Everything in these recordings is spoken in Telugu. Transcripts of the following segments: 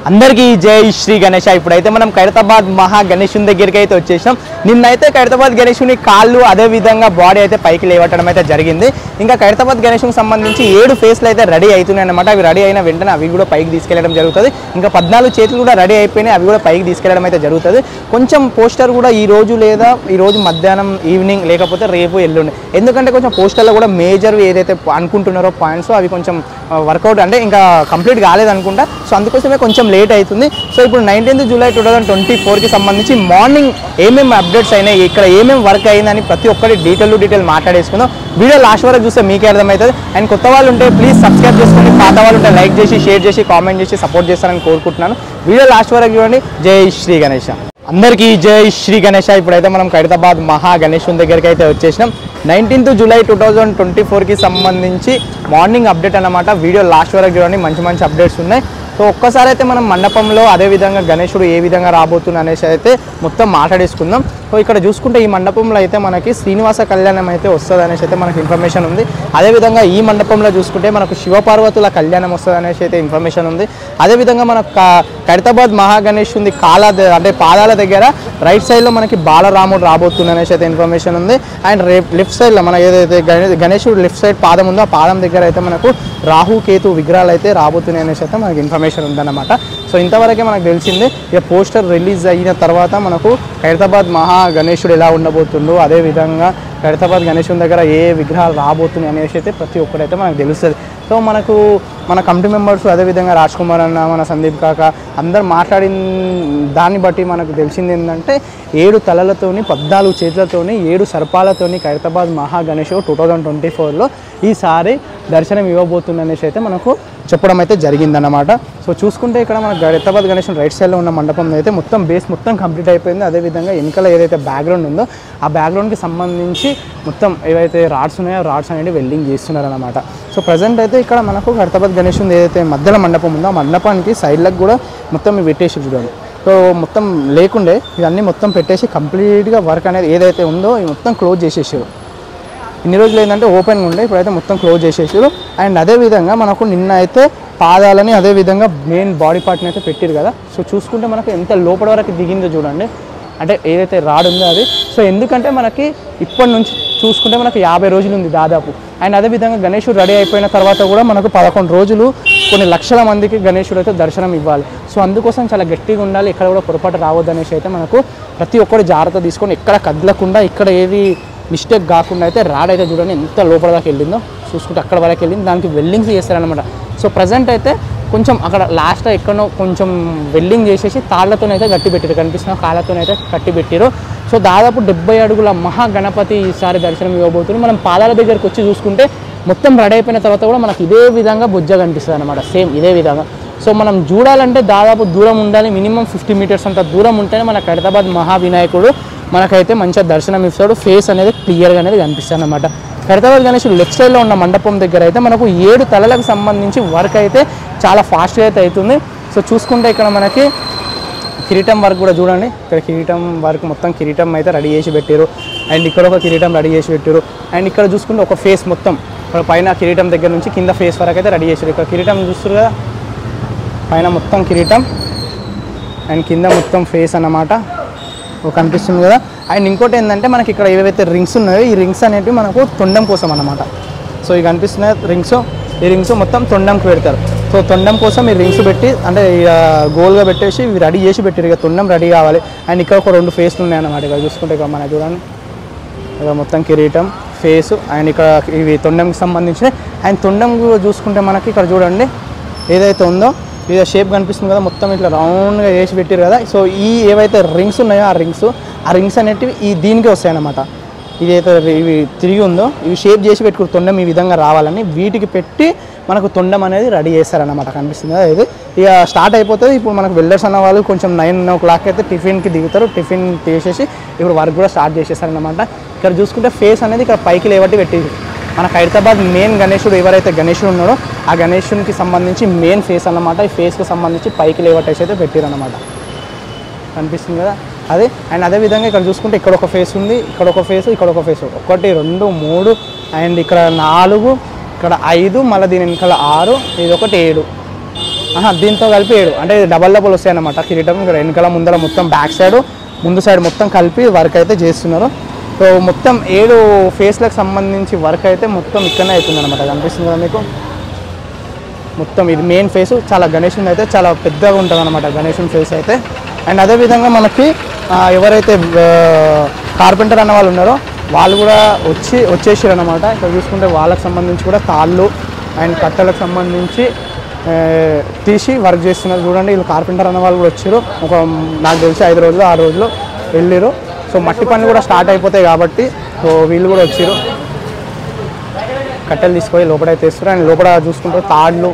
అందరికీ జై శ్రీ గణేష ఇప్పుడైతే మనం ఖైరతాబాద్ మహా గణేషుని దగ్గరికి అయితే వచ్చేసాం నిన్నైతే ఖైరతాబాద్ గణేషుని కాళ్ళు అదే విధంగా బాడీ అయితే పైకి లేవటం అయితే జరిగింది ఇంకా ఖైరతాబాద్ గణేషునికి సంబంధించి ఏడు ఫేస్లు అయితే రెడీ అవుతున్నాయి అనమాట అవి రెడీ అయిన వెంటనే అవి కూడా పైకి తీసుకెళ్లడం జరుగుతుంది ఇంకా పద్నాలుగు చేతులు కూడా రెడీ అయిపోయినాయి అవి కూడా పైకి తీసుకెళ్లడం అయితే జరుగుతుంది కొంచెం పోస్టర్ కూడా ఈ రోజు లేదా ఈ రోజు మధ్యాహ్నం ఈవినింగ్ లేకపోతే రేపు ఎల్లుండి ఎందుకంటే కొంచెం పోస్టర్లో కూడా మేజర్ ఏదైతే అనుకుంటున్నారో పాయింట్స్ అవి కొంచెం వర్కౌట్ అంటే ఇంకా కంప్లీట్ కాలేదనుకుంటా సో అందుకోసమే కొంచెం లేట్ అవుతుంది సో ఇప్పుడు nineteenth July two thousand twenty ఫోర్కి సంబంధించి మార్నింగ్ ఏమేమి అప్డేట్స్ అయినాయి ఇక్కడ ఏమేమి వర్క్ అయిందని ప్రతి ఒక్కటి డీటెయిల్ టు డీటెయిల్ మాట్లాడేసుకుందాం వీడియో లాస్ట్ వరకు చూస్తే మీకే అర్థమవుతుంది అండ్ కొత్త వాళ్ళు ఉంటే ప్లీజ్ సబ్స్క్రైబ్ చేసుకోండి పాత వాళ్ళు ఉంటే లైక్ చేసి షేర్ చేసి కామెంట్ చేసి సపోర్ట్ చేస్తారని కోరుకుంటున్నాను వీడియో లాస్ట్ వరకు చూడండి జై శ్రీ గణేష అందరికీ జై శ్రీ గణేష ఇప్పుడైతే మనం ఖైరతాబాద్ మహా గణేషుని దగ్గరికి అయితే వచ్చేసినాం nineteenth July two thousand twenty ఫోర్కి సంబంధించి మార్నింగ్ అప్డేట్ అన్నమాట వీడియో లాస్ట్ వరకు చూడండి మంచి మంచి అప్డేట్స్ ఉన్నాయి సో ఒక్కసారి అయితే మనం మండపంలో అదే విధంగా గణేశుడు ఏ విధంగా రాబోతుంది అనేసి అయితే మొత్తం మాట్లాడేసుకుందాం సో ఇక్కడ చూసుకుంటే ఈ మండపంలో అయితే మనకి శ్రీనివాస కళ్యాణం అయితే వస్తుంది అనేసి అయితే మనకి ఇన్ఫర్మేషన్ ఉంది అదేవిధంగా ఈ మండపంలో చూసుకుంటే మనకు శివపార్వతుల కళ్యాణం వస్తుంది అనేసి అయితే ఇన్ఫర్మేషన్ ఉంది అదేవిధంగా మనకు క- ఖైరతాబాద్ మహాగణేష్ ఉంది కాల ద- అంటే పాదాల దగ్గర రైట్ సైడ్లో మనకి బాలరాముడు రాబోతుంది అనేసి అయితే ఇన్ఫర్మేషన్ ఉంది అండ్ రేపు లెఫ్ట్ సైడ్లో మన ఏదైతే గణే- గణేశుడు లెఫ్ట్ సైడ్ పాదం ఉందో ఆ పాదం దగ్గర అయితే మనకు రాహు కేతు విగ్రహాలు అయితే రాబోతున్నాయి అనేసి అయితే మనకి ఇన్ఫర్మేషన్ ఉందన్నమాట సో ఇంతవరకే మనకు తెలిసింది ఇక పోస్టర్ రిలీజ్ అయిన తర్వాత మనకు ఖైరతాబాద్ మహా గణేశుడు ఎలా ఉండబోతుండో అదే విధంగా ఖైరతాబాద్ గణేశుని దగ్గర ఏ విగ్రహాలు రాబోతున్నాయి అనేసి అయితే ప్రతి ఒక్కరైతే మనకు తెలుస్తుంది సో మనకు మన కమిటీ మెంబర్స్ అదేవిధంగా రాజ్ కుమార్ అన్న మన సందీప్ కాక అందరు మాట్లాడిన దాన్ని బట్టి మనకు తెలిసింది ఏంటంటే ఏడు తలలతోని పద్నాలుగు చేతులతోని ఏడు సర్పాలతోని ఖైరతాబాద్ మహా గణేష్ టూ థౌజండ్ ట్వంటీ ఫోర్లో ఈసారి దర్శనం ఇవ్వబోతుంది అనేసి అయితే మనకు చెప్పడం అయితే జరిగిందన్నమాట సో చూసుకుంటే ఇక్కడ మన ఖైరతాబాద్ గణేష్ రైట్ సైడ్లో ఉన్న మండపం అయితే మొత్తం బేస్ మొత్తం కంప్లీట్ అయిపోయింది అదేవిధంగా వెనకాల ఏదైతే బ్యాక్గ్రౌండ్ ఉందో ఆ బ్యాక్గ్రౌండ్కి సంబంధించి మొత్తం ఏవైతే రాడ్స్ ఉన్నాయో ఆ రాడ్స్ అనేవి వెల్డింగ్ చేస్తున్నారన్నమాట సో ప్రజెంట్ అయితే ఇక్కడ మనకు ఖైరతాబాద్ గణేష్ ఉంది ఏదైతే మధ్యలో మండపం ఉందో ఆ మండపానికి సైడ్లకు కూడా మొత్తం ఇవి పెట్టేసి చూడండి సో మొత్తం లేకుండే ఇవన్నీ మొత్తం పెట్టేసి కంప్లీట్గా వర్క్ అనేది ఏదైతే ఉందో ఇవి మొత్తం క్లోజ్ చేసేసారు ఇన్ని రోజులు ఏంటంటే ఓపెన్గా ఉండే ఇప్పుడైతే మొత్తం క్లోజ్ చేసేసారు అండ్ అదే విధంగా మనకు నిన్న అయితే పాదాలని అదే విధంగా మెయిన్ బాడీ పార్ట్ని అయితే పెట్టారు కదా సో చూసుకుంటే మనకు ఎంత లోపల వరకు దిగిందో చూడండి అంటే ఏదైతే రాడ్ ఉందో అది సో ఎందుకంటే మనకి ఇప్పటి నుంచి చూసుకుంటే మనకు యాభై రోజులు ఉంది దాదాపు అండ్ అదే విధంగా గణేశుడు రెడీ అయిపోయిన తర్వాత కూడా మనకు పదకొండు రోజులు కొన్ని లక్షల మందికి గణేశుడు అయితే దర్శనం ఇవ్వాలి సో అందుకోసం చాలా గట్టిగా ఉండాలి ఎక్కడ కూడా పొరపాటు రావద్దు అనేసి అయితే మనకు ప్రతి ఒక్కరు జాగ్రత్త తీసుకొని ఎక్కడ కదలకుండా ఇక్కడ ఏది మిస్టేక్ కాకుండా అయితే రాడ్ అయితే చూడండి ఎంత లోపల దాకా వెళ్ళిందో చూసుకుంటే అక్కడ వరకు వెళ్ళింది దానికి వెల్డింగ్స్ చేస్తారనమాట సో ప్రజెంట్ అయితే కొంచెం అక్కడ లాస్ట్ ఎక్కడో కొంచెం వెల్డింగ్ చేసేసి తాళ్లతోనైతే గట్టి పెట్టారు కనిపిస్తున్న కాళ్ళతోనైతే కట్టి పెట్టారు సో దాదాపు డెబ్బై అడుగుల మహా గణపతి ఈసారి దర్శనం ఇవ్వబోతుంది మనం పాదాల దగ్గరికి వచ్చి చూసుకుంటే మొత్తం రెడీ అయిపోయిన తర్వాత కూడా మనకి ఇదే విధంగా బుజ్జ కనిపిస్తుంది అనమాట సేమ్ ఇదే విధంగా సో మనం చూడాలంటే దాదాపు దూరం ఉండాలి మినిమం ఫిఫ్టీ మీటర్స్ అంత దూరం ఉంటేనే మన ఖైరతాబాద్ మహావినాయకుడు మనకైతే మంచిగా దర్శనం ఇస్తాడు ఫేస్ అనేది క్లియర్గా అనేది కనిపిస్తుంది అనమాట ఖైరతాబాద్ గణేశుడు లెఫ్ట్ సైడ్లో ఉన్న మండపం దగ్గర అయితే మనకు ఏడు తలలకు సంబంధించి వర్క్ అయితే చాలా ఫాస్ట్గా అయితే అవుతుంది సో చూసుకుంటే ఇక్కడ మనకి కిరీటం వర్క్ కూడా చూడండి ఇక్కడ కిరీటం వర్క్ మొత్తం కిరీటం అయితే రెడీ చేసి పెట్టారు అండ్ ఇక్కడ ఒక కిరీటం రెడీ చేసి పెట్టారు అండ్ ఇక్కడ చూసుకుంటే ఒక ఫేస్ మొత్తం ఇక్కడ పైన కిరీటం దగ్గర నుంచి కింద ఫేస్ వరకు అయితే రెడీ చేశారు ఇక్కడ కిరీటం చూస్తారు కదా పైన మొత్తం కిరీటం అండ్ కింద మొత్తం ఫేస్ అన్నమాట ఒక కనిపిస్తుంది కదా అండ్ ఇంకోటి ఏంటంటే మనకి ఇక్కడ ఏవైతే రింగ్స్ ఉన్నాయో ఈ రింగ్స్ అనేటివి మనకు తొండం కోసం అన్నమాట సో ఇవి కనిపిస్తున్నాయి రింగ్స్ ఈ రింగ్స్ మొత్తం తొండంకి పెడతారు సో తొండం కోసం ఈ రింగ్స్ పెట్టి అంటే ఇక గోల్గా పెట్టేసి ఇవి రెడీ చేసి పెట్టారు ఇక తొండం రెడీ కావాలి అండ్ ఇక్కడ ఒక రెండు ఫేస్లు ఉన్నాయన్నమాట ఇక్కడ చూసుకుంటే ఇక మన చూడండి ఇక మొత్తం కిరీటం ఫేస్ అండ్ ఇక్కడ ఇవి తొండంకి సంబంధించిన అండ్ తొండం కూడా చూసుకుంటే మనకి ఇక్కడ చూడండి ఏదైతే ఉందో ఇది షేప్ కనిపిస్తుంది కదా మొత్తం ఇట్లా రౌండ్గా వేసి పెట్టారు కదా సో ఈ ఏవైతే రింగ్స్ ఉన్నాయో ఆ రింగ్స్ ఆ రింగ్స్ అనేటివి ఈ దీనికే వస్తాయన్నమాట ఇదైతే ఇవి తిరిగి ఉందో ఇవి షేప్ చేసి పెట్టుకుని తొండం ఈ విధంగా రావాలని వీటికి పెట్టి మనకు తొండం అనేది రెడీ చేస్తారన్నమాట కనిపిస్తుంది కదా ఇది ఇక స్టార్ట్ అయిపోతుంది ఇప్పుడు మనకు వెల్డర్స్ అన్న వాళ్ళు కొంచెం నైన్ ఓ క్లాక్ అయితే టిఫిన్కి దిగుతారు టిఫిన్ చేసేసి ఇప్పుడు వర్క్ కూడా స్టార్ట్ చేసేస్తారనమాట ఇక్కడ చూసుకుంటే ఫేస్ అనేది ఇక్కడ పైకి లేవట్టి పెట్టింది మన హైదరాబాద్ మెయిన్ గణేశుడు ఎవరైతే గణేశుడు ఉన్నాడో ఆ గణేశునికి సంబంధించి మెయిన్ ఫేస్ అన్నమాట ఈ ఫేస్కి సంబంధించి పైకి లేవట్టేసి అయితే పెట్టారన్నమాట కనిపిస్తుంది కదా అదే అండ్ అదే విధంగా ఇక్కడ చూసుకుంటే ఇక్కడ ఒక ఫేస్ ఉంది ఇక్కడ ఒక ఫేస్ ఇక్కడ ఒక ఫేస్ ఒకటి రెండు మూడు అండ్ ఇక్కడ నాలుగు ఇక్కడ ఐదు మళ్ళీ దీని వెనకాల ఆరు ఇది ఒకటి ఏడు ఆహా, దీంతో కలిపి ఏడు అంటే డబల్ డబల్ వస్తాయి అన్నమాట కిరీటం ఇక్కడ వెనకాల ముందర మొత్తం బ్యాక్ సైడ్ ముందు సైడ్ మొత్తం కలిపి వర్క్ అయితే చేస్తున్నారు సో మొత్తం ఏడు ఫేస్లకు సంబంధించి వర్క్ అయితే మొత్తం ఇక్కడనే అవుతుంది అనమాట కనిపిస్తుంది కదా మీకు మొత్తం ఇది మెయిన్ ఫేస్ చాలా గణేషుని అయితే చాలా పెద్దగా ఉంటుంది అనమాట గణేషుని ఫేస్ అయితే అండ్ అదేవిధంగా మనకి ఆ, ఎవరైతే కార్పెంటర్ అన్న వాళ్ళు ఉన్నారో వాళ్ళు కూడా వచ్చి వచ్చేసారు అనమాట ఇక్కడ చూసుకుంటే వాళ్ళకి సంబంధించి కూడా తాళ్ళు అండ్ కట్టెలకు సంబంధించి ఆ, తీసి వర్క్ చేస్తున్నారు చూడండి వీళ్ళు కార్పెంటర్ అన్న వాళ్ళు కూడా వచ్చారు ఒక నాకు తెలిసి ఐదు రోజులు ఆరు రోజులు వెళ్ళారు సో మట్టి పనులు కూడా స్టార్ట్ అయిపోతాయి కాబట్టి సో వీళ్ళు కూడా వచ్చారు కట్టెలు తీసుకొని లోపలైతే వేస్తారు అండ్ లోపల చూసుకుంటే తాళ్ళు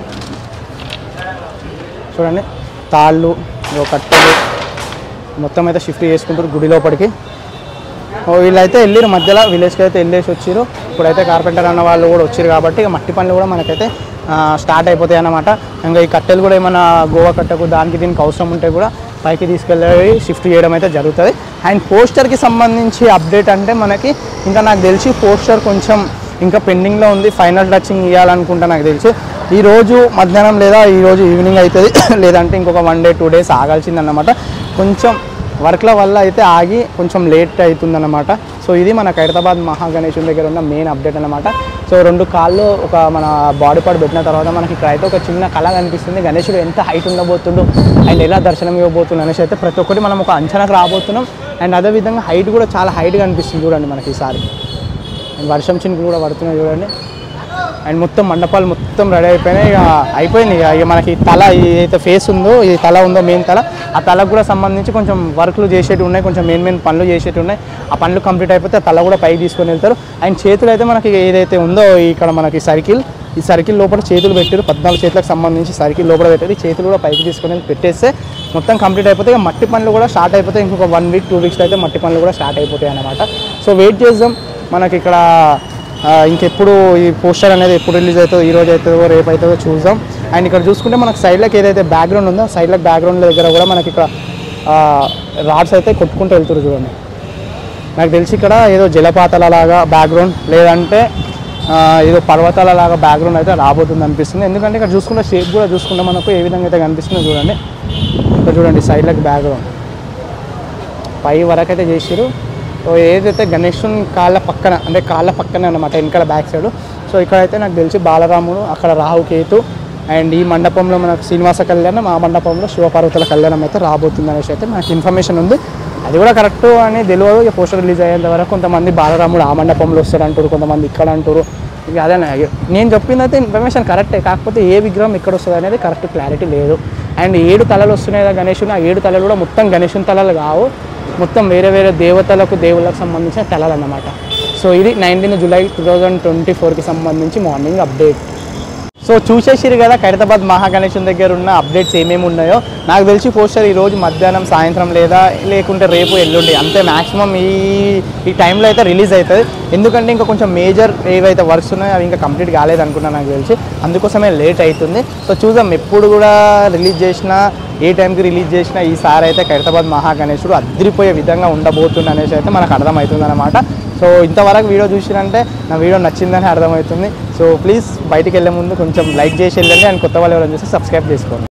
చూడండి తాళ్ళు ఇగో కట్టెలు మొత్తం అయితే షిఫ్ట్ చేసుకుంటారు గుడి లోపలికి ఓ వీళ్ళైతే వెళ్ళారు మధ్యలో విలేజ్కి అయితే వెళ్ళేసి వచ్చారు ఇప్పుడైతే కార్పెంటర్ అన్న వాళ్ళు కూడా వచ్చారు కాబట్టి ఇక మట్టి పనులు కూడా మనకైతే ఆ, స్టార్ట్ అయిపోతాయి అన్నమాట ఇంకా ఈ కట్టెలు కూడా ఏమైనా గోవా కట్టకు దానికి దీనికి అవసరం ఉంటే కూడా పైకి తీసుకెళ్ళి షిఫ్ట్ చేయడం అయితే జరుగుతుంది అండ్ పోస్టర్కి సంబంధించి అప్డేట్ అంటే మనకి ఇంకా నాకు తెలిసి పోస్టర్ కొంచెం ఇంకా పెండింగ్లో ఉంది ఫైనల్ టచింగ్ ఇవ్వాలనుకుంటా నాకు తెలిసి ఈ రోజు మధ్యాహ్నం లేదా ఈ రోజు ఈవినింగ్ అవుతుంది లేదంటే ఇంకొక వన్ డే టూ డేస్ ఆగాల్సింది అన్నమాట కొంచెం వర్క్ల వల్ల అయితే ఆగి కొంచెం లేట్ అవుతుందన్నమాట సో ఇది మన ఖైరతాబాద్ మహాగణేశుని దగ్గర ఉన్న మెయిన్ అప్డేట్ అన్నమాట సో రెండు కాళ్ళు ఒక మన బాడీ పార్ట్ పెట్టిన తర్వాత మనకి ఇక్కడ అయితే ఒక చిన్న కళ కనిపిస్తుంది గణేశుడు ఎంత హైట్ ఉండబోతుండు అండ్ ఎలా దర్శనం ఇవ్వబోతుండు అనేసి అయితే ప్రతి ఒక్కటి మనం ఒక అంచనాకు రాబోతున్నాం అండ్ అదేవిధంగా హైట్ కూడా చాలా హైట్ కనిపిస్తుంది చూడండి మనకి ఈసారి అండ్ వర్షం చినుకులు కూడా పడుతున్నాయి చూడండి అండ్ మొత్తం మండపాలు మొత్తం రెడీ అయిపోయినాయి ఇక అయిపోయింది ఇక ఇక మనకి తల ఏదైతే ఫేస్ ఉందో ఈ తల ఉందో మెయిన్ తల ఆ తలకు కూడా సంబంధించి కొంచెం వర్క్లు చేసేటివి ఉన్నాయి కొంచెం మెయిన్ మెయిన్ పనులు చేసేటివి ఉన్నాయి ఆ పనులు కంప్లీట్ అయిపోతే ఆ తల కూడా పైకి తీసుకొని వెళ్తారు అండ్ చేతులు అయితే మనకి ఏదైతే ఉందో ఇక్కడ మనకి సర్కిల్ ఈ సర్కిల్ లోపల చేతులు పెట్టారు పద్నాలుగు చేతులకు సంబంధించి సర్కిల్ లోపల పెట్టారు ఈ చేతులు కూడా పైకి తీసుకొని వెళ్ళి పెట్టేస్తే మొత్తం కంప్లీట్ అయిపోతే ఇక మట్టి పనులు కూడా స్టార్ట్ అయిపోతాయి ఇంకొక వన్ వీక్ టూ వీక్స్ అయితే మట్టి పనులు కూడా స్టార్ట్ అయిపోతాయి అన్నమాట సో వెయిట్ చేద్దాం మనకి ఇక్కడ ఆ, ఇంకెప్పుడు ఈ పోస్టర్ అనేది ఎప్పుడు రిలీజ్ అవుతుందో ఈ రోజు అవుతుందో రేపు అవుతుందో చూద్దాం అండ్ ఇక్కడ చూసుకుంటే మనకు సైడ్లకు ఏదైతే బ్యాక్గ్రౌండ్ ఉందో సైడ్లకు బ్యాక్గ్రౌండ్ దగ్గర కూడా మనకి ఇక్కడ రాడ్స్ అయితే కొట్టుకుంటూ వెళ్తారు చూడండి నాకు తెలిసి ఇక్కడ ఏదో జలపాతాల లాగా బ్యాక్గ్రౌండ్ లేదంటే ఆ, ఏదో పర్వతాల లాగా బ్యాక్గ్రౌండ్ అయితే రాబోతుంది అనిపిస్తుంది ఎందుకంటే ఇక్కడ చూసుకుంటే షేప్ కూడా చూసుకుంటే మనకు ఏ విధంగా అయితే కనిపిస్తుందో చూడండి ఇక్కడ చూడండి సైడ్లకు బ్యాక్గ్రౌండ్ పై వరకు అయితే చేసిరు సో ఏదైతే గణేశుని కాళ్ళ పక్కన అంటే కాళ్ళ పక్కన అనమాట వెనకాల బ్యాక్ సైడ్ సో ఇక్కడైతే నాకు తెలిసి బాలరాముడు అక్కడ రాహుకేతు అండ్ ఈ మండపంలో మనకు శ్రీనివాస కళ్యాణం ఆ మండపంలో శివపార్వతుల కళ్యాణం అయితే రాబోతుంది అనేసి అయితే మనకి ఇన్ఫర్మేషన్ ఉంది అది కూడా కరెక్ట్ అని తెలియదు ఇక పోస్టర్ రిలీజ్ అయ్యేంత వరకు కొంతమంది బాలరాముడు ఆ మండపంలో వస్తారు అంటారు కొంతమంది ఇక్కడ అంటారు ఇక అదే నేను చెప్పింది అయితే ఇన్ఫర్మేషన్ కరెక్టే కాకపోతే ఏ విగ్రహం ఎక్కడ వస్తుంది అనేది కరెక్ట్ క్లారిటీ లేదు అండ్ ఏడు తలలు వస్తున్నాయి కదా గణేశుని ఆ ఏడు తలలు కూడా మొత్తం గణేశుని తలలు కావు మొత్తం వేరే వేరే దేవతలకు దేవుళ్ళకు సంబంధించిన తలలు అన్నమాట సో ఇది nineteen July two thousand twenty ఫోర్కి సంబంధించి మార్నింగ్ అప్డేట్ సో చూసేసిరు కదా ఖైరతాబాద్ మహాగణేశం దగ్గర ఉన్న అప్డేట్స్ ఏమేమి ఉన్నాయో నాకు తెలిసి పోస్టర్ ఈ రోజు మధ్యాహ్నం సాయంత్రం లేదా లేకుంటే రేపు ఎల్లుండి అంతే మాక్సిమం ఈ ఈ టైంలో అయితే రిలీజ్ అవుతుంది ఎందుకంటే ఇంకా కొంచెం మేజర్ ఏవైతే వర్క్స్ ఉన్నాయో అవి ఇంకా కంప్లీట్ కాలేదు అనుకున్నాను నాకు తెలిసి అందుకోసమే లేట్ అవుతుంది సో చూద్దాం ఎప్పుడు కూడా రిలీజ్ చేసినా ఏ టైంకి రిలీజ్ చేసినా ఈసారి అయితే ఖైరతాబాద్ మహాగణేశుడు అదిరిపోయే విధంగా ఉండబోతుంది అనేసి అయితే మనకు అర్థమవుతుంది అనమాట సో ఇంతవరకు వీడియో చూసినంటే నా వీడియో నచ్చిందని అర్థమవుతుంది సో ప్లీజ్ బయటికి వెళ్ళే ముందు కొంచెం లైక్ చేసి వెళ్ళండి అండ్ కొత్త వాళ్ళు ఎవరైనా చూస్తే సబ్స్క్రైబ్ చేసుకోండి